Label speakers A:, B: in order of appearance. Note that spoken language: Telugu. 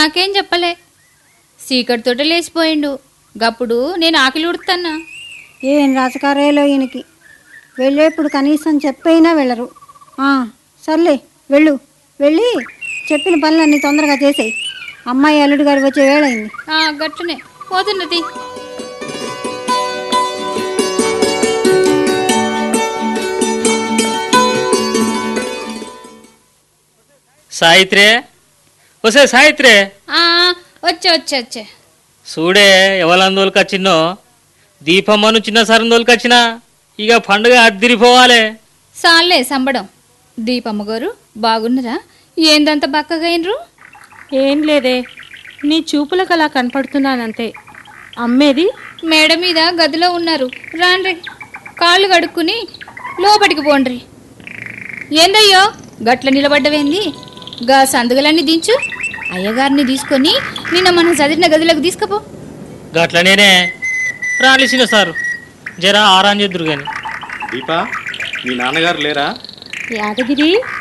A: నాకేం చెప్పలే సీకటితోటే లేచిపోయిండు గప్పుడు నేను ఆకలి ఉడుతున్నా
B: ఏం రాజకారేలో ఈయనకి వెళ్ళేప్పుడు కనీసం చెప్పైనా వెళ్ళరు ఆ, సర్లే వెళ్ళు వెళ్ళి చెప్పిన పనులన్నీ తొందరగా చేసేయి అమ్మాయి అల్లుడు గారు వచ్చే వేళయింది
A: ఆ, గట్టునే పోతున్నది
C: సాయిత్రే వసే సాయిత్రే
A: ఆ, వచ్చే వచ్చే వచ్చే
C: చూడే ఎవలందోలుకొచ్చిన్నో దీపమ్మను చిన్న సరందోలుకొచ్చినా ఇక పండుగ అద్దిరిపోవాలే
A: సాల్లే సంబడం దీపమ్మ గారు బాగున్నరా ఏందంత బక్కగా అయినరు
D: ఏం లేదే నీ చూపులకు అలా కనపడుతున్నానంతే అమ్మేది
A: మేడ మీద గదిలో ఉన్నారు రాండ్రి కాళ్ళు కడుక్కుని లోపటికి పోండ్రి ఏందయ్యో గట్ల నిలబడ్డవేంది గా సందుగలన్నీ దించు అయ్యగారిని తీసుకొని నిన్న మనం చదివిన గదిలోకి తీసుకుపో
C: గట్లనేనే రాలిసిన సారు జర ఆరాం చేద్దురు గాని
E: దీపా మీ నాన్నగారు లేరా
D: యాదగిరి